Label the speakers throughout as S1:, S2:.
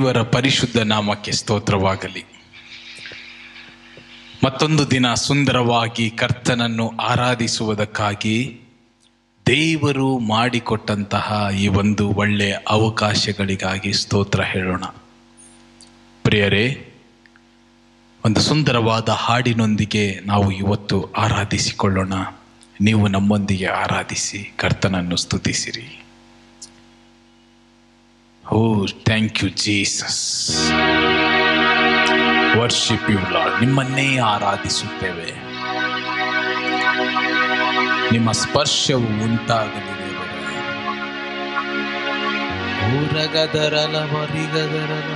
S1: ದೇವರ ಪರಿಶುದ್ಧ ನಾಮಕ್ಕೆ ಸ್ತೋತ್ರವಾಗಲಿ ಮತ್ತೊಂದು ದಿನ ಸುಂದರವಾಗಿ ಕರ್ತನನ್ನು ಆರಾಧಿಸುವುದಕ್ಕಾಗಿ ದೇವರು ಮಾಡಿಕೊಟ್ಟಂತಹ ಈ ಒಂದು ಒಳ್ಳೆಯ ಅವಕಾಶಗಳಿಗಾಗಿ ಸ್ತೋತ್ರ ಹೇಳೋಣ ಪ್ರಿಯರೇ ಒಂದು ಸುಂದರವಾದ ಹಾಡಿನೊಂದಿಗೆ ನಾವು ಇವತ್ತು ಆರಾಧಿಸಿಕೊಳ್ಳೋಣ ನೀವು ನಮ್ಮೊಂದಿಗೆ ಆರಾಧಿಸಿ ಕರ್ತನನ್ನು ಸ್ತುತಿಸಿರಿ oh thank you Jesus worship you Lord ನಿಮ್ಮನ್ನೇ ಆರಾಧಿಸುತ್ತೇವೆ ನಿಮ್ಮ ಸ್ಪರ್ಶವು ಉಂಟಾಗಲಿ ದೇವರೇ ಊರಗದರಲ ಮರಿಗದರಲ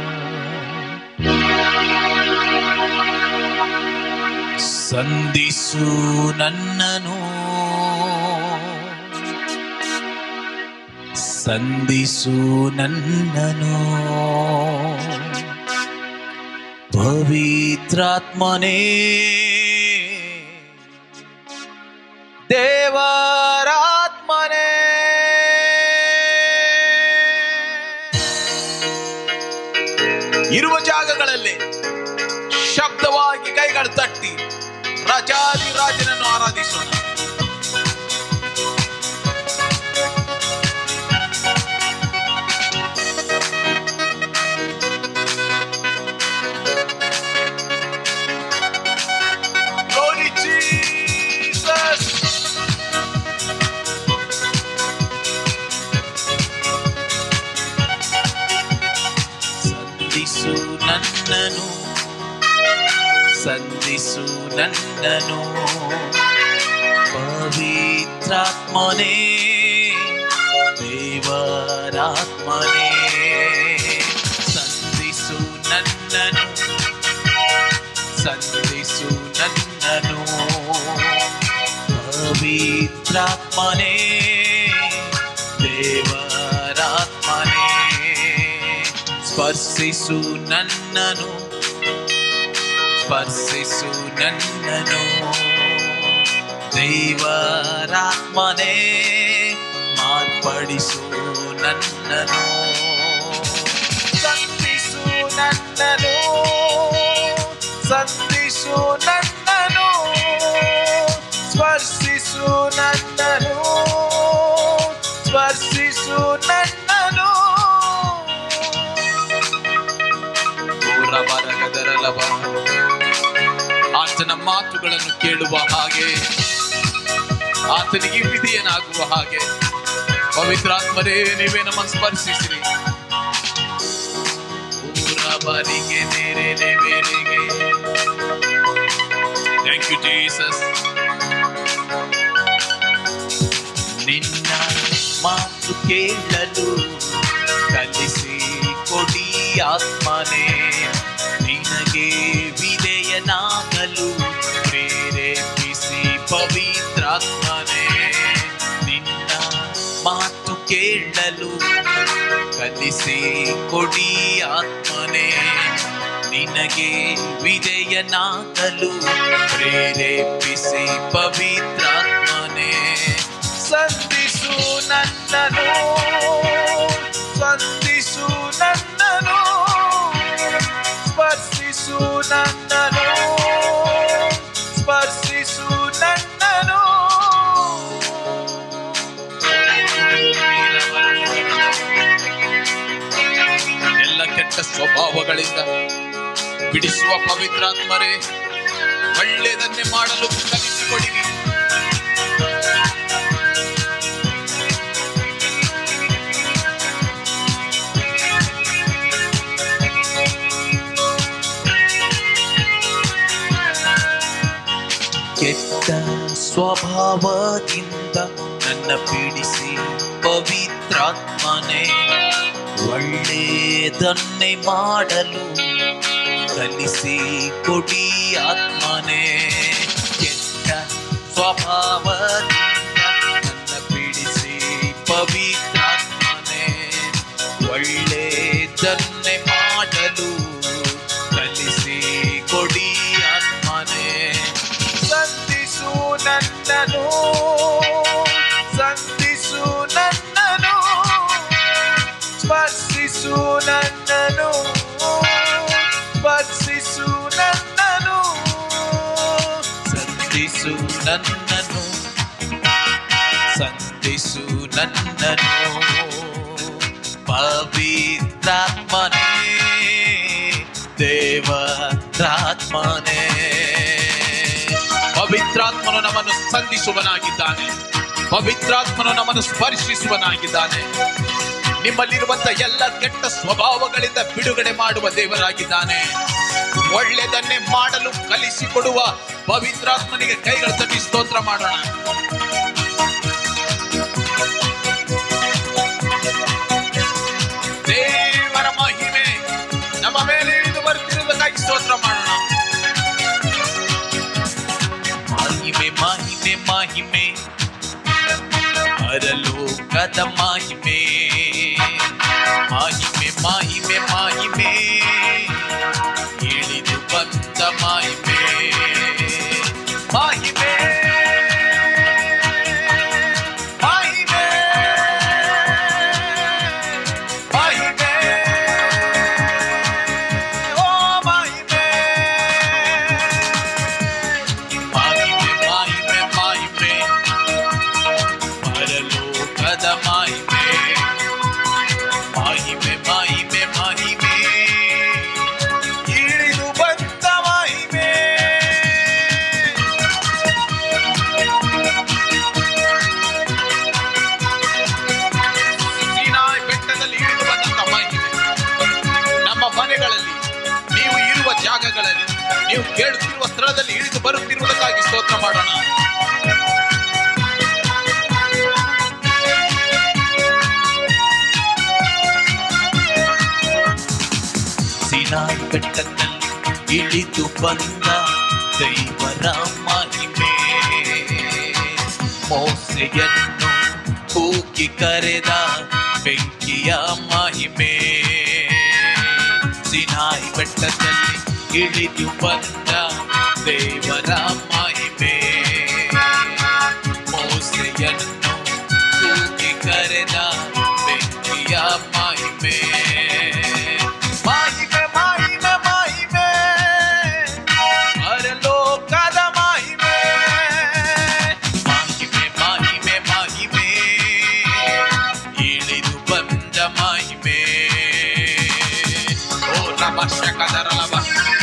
S1: ಸಂಧಿಸು ನನ್ನನು ಸಂಧಿಸು ನನ್ನನು ಪವಿತ್ರಾತ್ಮನೇ ದೇವರಾತ್ಮನೇ ಇರುವ ಜಾಗಗಳಲ್ಲಿ ಶಬ್ದವಾಗಿ ಕೈಗಳು ತಟ್ಟಿ ರಾಜಾದಿ ರಾಜನನ್ನು ಆರಾಧಿಸೋಣ Glory Jesus. ಸಂಧಿಸು ನನ್ನನು ಸಂಧಿಸು ನನ್ನನು ಪವಿತ್ರಾತ್ಮನೇ ದೇವರಾತ್ಮನೇ ಸಂಧಿಸು ನನ್ನನು ಸಂಧಿಸು ನನ್ನನು ಪವಿತ್ರಾತ್ಮನೇ ದೇವರಾತ್ಮನೇ ಸ್ಪರ್ಶಿಸು ನನ್ನನು ಸ್ಪರ್ಶಿಸು ನನ್ನನು ದೇವರಾತ್ಮನೇ ಮಾರ್ಪಡಿಸು ನನ್ನನು ಸಂಧಿಸು ನನ್ನನು ಸಂಧಿಸು ನನ್ನನು ಸ್ಪರ್ಶಿಸು ನನ್ನನು ಸ್ಪರ್ಶಿಸು ನನ್ನನು ಘೋರಬರಗದರಲವ. ಆತನ ಮಾತುಗಳನ್ನು ಕೇಳುವ ಹಾಗೆ ಆತನಿಗೆ ವಿಧಿಯನಾಗುವ ಹಾಗೆ ಪವಿತ್ರಾತ್ಮರೇ ನೀವೇ ನಮ್ಮ ಸ್ಪರ್ಶಿಸಿರಿ ಊರಬರಿಗೆ ನೆರೆ ಬೇರೆಗೆ ಥ್ಯಾಂಕ್ ಯು ಜೀಸಸ್ ನಿನ್ನ ಮಾತು ಕೇಳಲು ಕಲಿಸಿ ಕೊಡಿ ಆತ್ಮನೇ ನಿನಗೆ ವಿಧೇಯನಾಗಲು ಪ್ರೇರೇಪಿಸಿ ಪವಿತ್ರಾತ್ಮನೇ ನಿನ್ನ ಮಾತು ಕೇಳಲು ಕಲಿಸಿ ಕೊಡಿ ಆತ್ಮನೇ ನಿನಗೆ ವಿಜಯನಾಗಲು ಪ್ರೇರೇಪಿಸಿ ಪವಿತ್ರಾತ್ಮನೇ ಸಂಧಿಸು ನನ್ನನು ಸಂಧಿಸು ನನ್ನನು ಸ್ಪರ್ಶಿಸು ನನ್ನನು ಸ್ಪರ್ಶಿಸು ನನ್ನನು ಎಲ್ಲ ಕೆಟ್ಟ ಸ್ವಭಾವಗಳಿಂದ ಬಿಡಿಸುವ ಪವಿತ್ರಾತ್ಮರೇ ಒಳ್ಳೆಯದನ್ನೇ ಮಾಡಲು ಕಲಿಸಿಕೊಡಿರಿ ಕೆಟ್ಟ ಸ್ವಭಾವದಿಂದ ನನ್ನ ಪೀಡಿಸಿ ಪವಿತ್ರಾತ್ಮನೇ ಒಳ್ಳೆಯದನ್ನೇ ಮಾಡಲು ಕಲಿಸಿ ಕೊಡಿ ಆತ್ಮನೇ ಕೆಟ್ಟ ಸ್ವಭಾವದಿಂದ ನನ್ನ ಪೀಡಿಸಿ ಪವಿತ್ರಾತ್ಮನೇ ಒಳ್ಳೆಯದನ್ನೇ ಮಾಡಲು ಕಲಿಸಿ ಕೊಡಿ ಆತ್ಮನೇ ಸಂಧಿಸು ನನ್ನನು ಸಂಧಿಸು ನನ್ನನು ಸ್ಪರ್ಶಿಸು ನನ್ನನು ನನ್ನನ್ನು ಸಂಧಿಸು ನನ್ನನ್ನು ಪವಿತ್ರಾತ್ಮನೇ ದೇವರಾತ್ಮನೇ ಪವಿತ್ರಾತ್ಮನು ನಮ್ಮನ್ನು ಸಂಧಿಸುವನಾಗಿದ್ದಾನೆ ಪವಿತ್ರಾತ್ಮನು ನಮ್ಮನ್ನು ಸ್ಪರ್ಶಿಸುವನಾಗಿದ್ದಾನೆ ನಿಮ್ಮಲ್ಲಿರುವಂತ ಎಲ್ಲ ಕೆಟ್ಟ ಸ್ವಭಾವಗಳಿಂದ ಬಿಡುಗಡೆ ಮಾಡುವ ದೇವರಾಗಿದ್ದಾನೆ ಒಳ್ಳೆಯದನ್ನೇ ಮಾಡಲು ಕಲಿಸಿಕೊಡುವ ಪವಿತ್ರಾತ್ಮನಿಗೆ ಕೈಗಳು ತಟ್ಟಿ ಸ್ತೋತ್ರ ಮಾಡೋಣ ದೇವರ ಮಹಿಮೆ ನಮ್ಮ ಮೇಲೆ ಇಳಿದು ಬರ್ತಿರುವುದಕ್ಕಾಗಿ ಸ್ತೋತ್ರ ಮಾಡೋಣ ಮಹಿಮೆ ಮಹಿಮೆ ಮಹಿಮೆ ಪರಲೋಕದ ಮಹಿಮೆ ಮಹಿಮೆ ಮಹಿಮೆ ಮಹಿಮೆ ಇಳಿದು ಬಂದ ಮಹಿಮೆ ಮಹಿಮೆ ಮಹಿಮೆ ಮಹಿಮೆ ಓ ಮಹಿಮೆ ಮಹಿಮೆ ಮಹಿಮೆ ಮಹಿಮೆ ಪರಲೋಕದ ಮಹಿಮೆ ಮಹಿಮೆ ಮಹಿಮೆ ಮಹಿಮೆ ಇಳಿದು ಬಂದ ಮಹಿಮೆ ಸೀನಾಯಿ ಬೆಟ್ಟದಲ್ಲಿ ಇಳಿದು ಬಂದಂತ ಮಹಿಮೆ ನಮ್ಮ ಮನೆಗಳಲ್ಲಿ ನೀವು ಇರುವ ಜಾಗಗಳಲ್ಲಿ ನೀವು ಕೇಳುತ್ತಿರುವ ಸ್ಥಳದಲ್ಲಿ ಇಳಿದು ಬರುತ್ತಿರುವುದಕ್ಕಾಗಿ ಸ್ತೋತ್ರ ಮಾಡೋಣ ಸಿನಾಯಿ ಬೆಟ್ಟದಲ್ಲಿ ಇಳಿದು ಬಂದ ದೈವರ ಮಹಿಮೆ ಮೋಸೆಯನ್ನು ಕೂಗಿ ಕರೆದ ಬೆಂಕಿಯ ಮಹಿಮೆ ಸಿನಾಯಿ ಬೆಟ್ಟದಲ್ಲಿ ಇಳಿದು ಬಂದ ದೇವರ ಮಹಿಮೆ ಮೋಸೆಯನ್ನು ಕೂಗಿ ಕರೆದ ಬೆಂಕಿಯ ಮಹಿಮೆ ಮಹಿಮೆ ಮಹಿಮೆ ಮಹಿಮೆ ಪರಲೋಕದ ಮಹಿಮೆ ಮಹಿಮೆ ಮಹಿಮೆ ಮಹಿಮೆ ಇಳಿದು ಬಂದ ಮಹಿಮೆ ಓ ನಮ ಶಕದರಲವ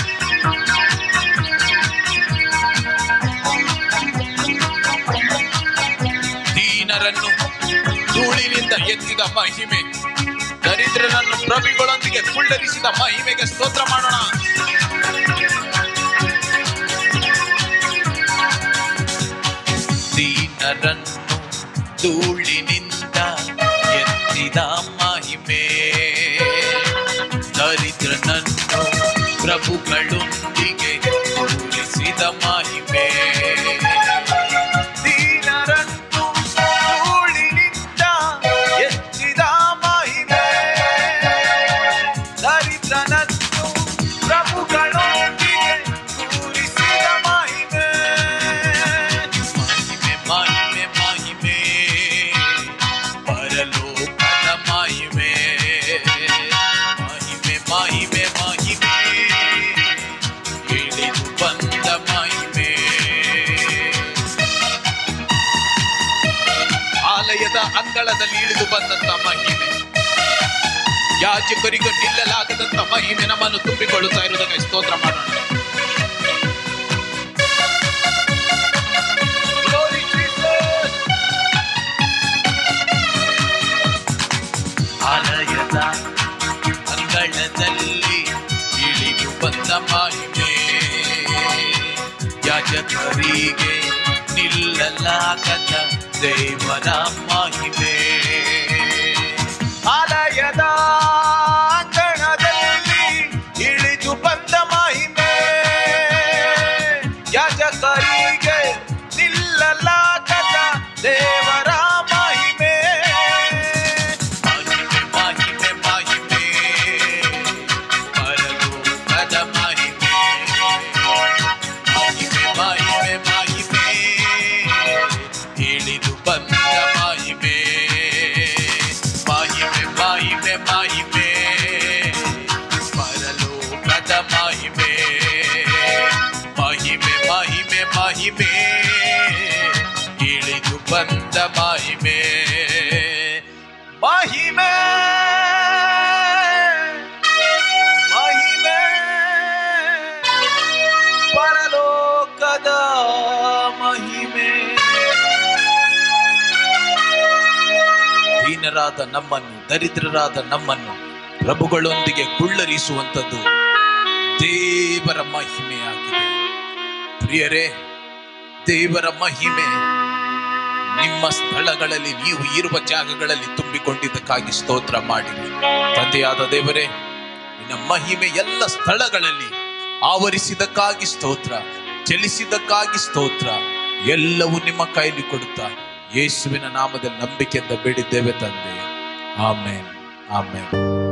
S1: ದೀನರನ್ನು ಧೂಳಿನಿಂದ ಎತ್ತಿದ ಮಹಿಮೆ ದರಿದ್ರರನ್ನು ಪ್ರಭುಗಳೊಂದಿಗೆ ಕುಳ್ಳರಿಸಿದ ಮಹಿಮೆಗೆ ಸ್ತೋತ್ರ ಮಾಡೋಣ ದೀನರನ್ನು ಧೂಳಿನಿಂದ ಎತ್ತಿದ ಮಹಿಮೆ ದರಿದ್ರನನ್ನು ಪ್ರಭುಗಳೊಂದಿಗೆ ಕೂರಿಸಿದ ಮಹಿಮೆ ದೀನರನ್ನು ಧೂಳಿನಿಂದ ಎತ್ತಿದ ಮಹಿಮೆ ದರಿದ್ರನನ್ನು ಪ್ರಭುಗಳೊಂದಿಗೆ ಕೂರಿಸಿದ ಮಹಿಮೆ ಮಹಿಮೆ ಮಹಿಮೆ ಮಹಿಮೆ ಪರಲೋಕದ ಮಹಿಮೆ ಮಹಿಮೆ ಮಹಿಮೆ ಮಹಿಮೆ ಇಳಿದು ಬಂದ ಮಹಿಮೆ ಆಲಯದ ಅಂಗಳದಲ್ಲಿ ಇಳಿದು ಬಂದಂತ ಮಹಿಮೆ ಯಾಜಕರಿಗೂ ನಿಲ್ಲಲಾಗದಂತ ಮಹಿಮೆ ನಮ್ಮನ್ನು ತುಂಬಿಕೊಳ್ಳುತ್ತಾ ಇರುವುದಕ್ಕೆ ಸ್ತೋತ್ರ ಮಾಡೋಣ Glory Jesus. ಆಲಯದ ಅಂಗಳದಲ್ಲಿ ಇಳಿದು ಬಂದ ಮಹಿಮೆ ಯಾಜಕರಿಗೆ ನಿಲ್ಲಲಾಗದ ದೇವರ ಮಹಿಮೆ ಆಲಯದ ಅಂಗಣದಲ್ಲಿ ಇಳಿದು ಬಂದ ಮಹಿಮೆ ಯಾಜಕರಿಗೆ ನಿಲ್ಲಲಾಗದ ದೇವರ ಮಹಿಮೆ ಮಹಿಮೆ ಮಹಿಮೆ ಮಹಿಮೆ ಪರಲೋಕದ ಮಹಿಮೆ ಮಹಿಮೆ ಮಹಿಮೆ ಮಹಿಮೆ ಇಳಿದು ಬಂದ ಮಹಿಮೆ ಮಹಿಮೆ ಮಹಿಮೆ ಮಹಿಮೆ ಪರಲೋಕದ ಮಹಿಮೆ ದೀನರಾದ ನಮ್ಮನ್ನು ದರಿದ್ರರಾದ ನಮ್ಮನ್ನು ಪ್ರಭುಗಳೊಂದಿಗೆ ಕುಳ್ಳರಿಸುವಂಥದ್ದು ದೇವರ ಮಹಿಮೆಯಾಗಿದೆ ಪ್ರಿಯರೇ ದೇವರ ಮಹಿಮೆ ನಿಮ್ಮ ಸ್ಥಳಗಳಲ್ಲಿ ನೀವು ಇರುವ ಜಾಗಗಳಲ್ಲಿ ತುಂಬಿಕೊಂಡಿದ್ದಕ್ಕಾಗಿ ಸ್ತೋತ್ರ ಮಾಡಿರಿ ತಂದೆಯಾದ ದೇವರೇ ನಿನ್ನ ಮಹಿಮೆ ಎಲ್ಲ ಸ್ಥಳಗಳಲ್ಲಿ ಆವರಿಸಿದಕ್ಕಾಗಿ ಸ್ತೋತ್ರ ಚಲಿಸಿದಕ್ಕಾಗಿ ಸ್ತೋತ್ರ ಎಲ್ಲವೂ ನಿಮ್ಮ ಕೈಲಿ ಕೊಡುತ್ತಾ ಯೇಸುವಿನ ನಾಮದಲ್ಲಿ ನಂಬಿಕೆಯಿಂದ ಬೇಡಿದ್ದೇವೆ ತಂದೆ ಆಮೇನ್ ಆಮೇನ್